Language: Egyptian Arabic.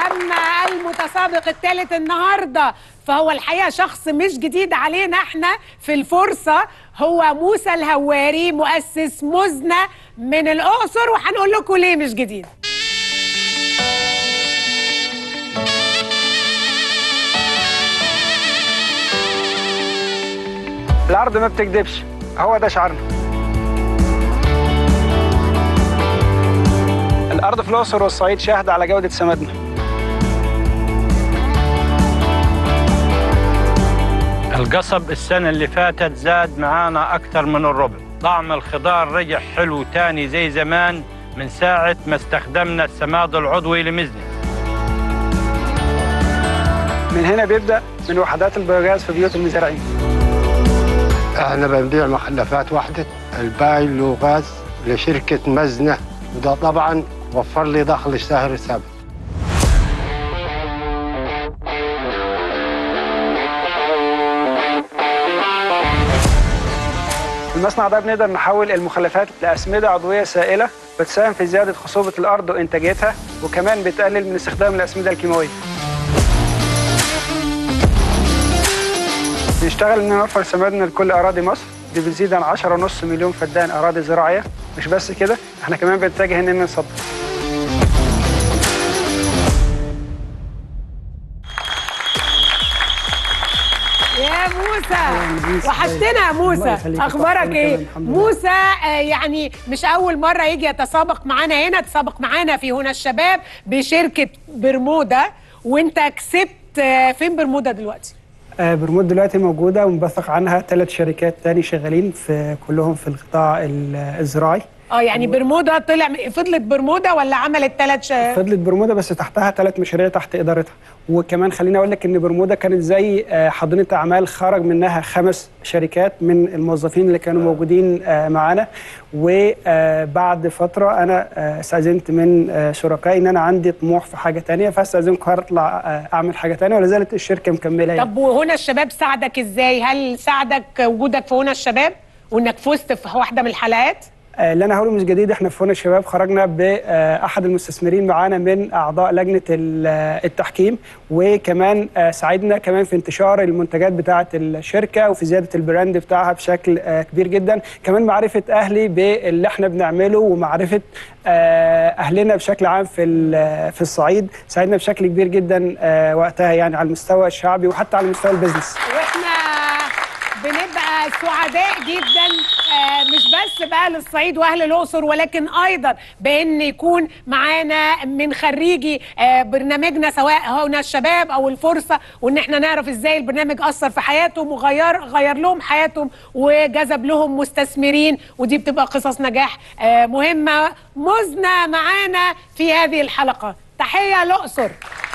اما المتسابق الثالث النهارده فهو الحقيقه شخص مش جديد علينا احنا في الفرصه هو موسى الهواري مؤسس مزنه من الاقصر وهنقول لكم ليه مش جديد العرض ما بتكذبش هو ده شعارنا الارض في الاقصر والصعيد شاهده على جوده سمادنا القصب السنة اللي فاتت زاد معانا أكثر من الربع طعم الخضار رجع حلو تاني زي زمان من ساعة ما استخدمنا السماد العضوي لمزني من هنا بيبدا من وحدات البوجاز في بيوت المزارعين احنا بنبيع مخلفات واحدة الباقي له غاز لشركة مزنة وده طبعا وفر لي دخل شهر ثابت في المصنع ده بنقدر نحول المخلفات لاسمده عضويه سائله بتساهم في زياده خصوبه الارض وانتاجيتها وكمان بتقلل من استخدام الاسمده الكيماويه بنشتغل ان نوفر سمادنا لكل اراضي مصر دي بتزيد عن 10.5 مليون فدان اراضي زراعيه مش بس كده احنا كمان بنتجه اننا نصدر يا موسى وحشتنا يا موسى يخليك. اخبارك أنا ايه كمان الحمد لله. موسى آه، يعني مش اول مره يجي يتسابق معانا هنا تسابق معانا في هنا الشباب بشركه برمودا وانت كسبت آه، فين برمودا دلوقتي آه، برمود دلوقتي موجوده ومنبثق عنها ثلاث شركات تاني شغالين في كلهم في القطاع ال- الزراعي اه يعني برمودا طلع فضلت برمودا ولا عملت ثلاث ش... فضلت برمودا بس تحتها ثلاث مشاريع تحت ادارتها وكمان خليني اقول لك ان برمودا كانت زي آه، حاضنه اعمال خرج منها خمس شركات من الموظفين اللي كانوا موجودين آه، معانا وبعد فتره انا آه، استاذنت من آه، شركائي ان انا عندي طموح في حاجه تانية فاستاذنكم هطلع آه، اعمل حاجه تانية ولا زالت الشركه مكمله يعني. طب وهنا الشباب ساعدك ازاي هل ساعدك وجودك في هنا الشباب وانك فزت في واحده من الحلقات آه، اللي انا هقوله مش جديد احنا في هنا الشباب خرجنا باحد المستثمرين معانا من اعضاء لجنه ال- آه، التحكيم وكمان آه، ساعدنا كمان في انتشار المنتجات بتاعه الشركه وفي زياده البراند بتاعها بشكل آه، كبير جدا كمان معرفه اهلي باللي احنا بنعمله ومعرفه آه، اهلنا بشكل عام في ال- في الصعيد ساعدنا بشكل كبير جدا آه، وقتها يعني على المستوى الشعبي وحتى على مستوى البيزنس واحنا بنبقى سعداء جدا آه، مش بس بقى للصعيد واهل الاقصر ولكن ايضا بان يكون معانا من خريجي آه، برنامجنا سواء هنا الشباب او الفرصه وان احنا نعرف ازاي البرنامج اثر في حياتهم وغير غير لهم حياتهم وجذب لهم مستثمرين ودي بتبقى قصص نجاح آه، مهمه مزنه معانا في هذه الحلقه تحيه الاقصر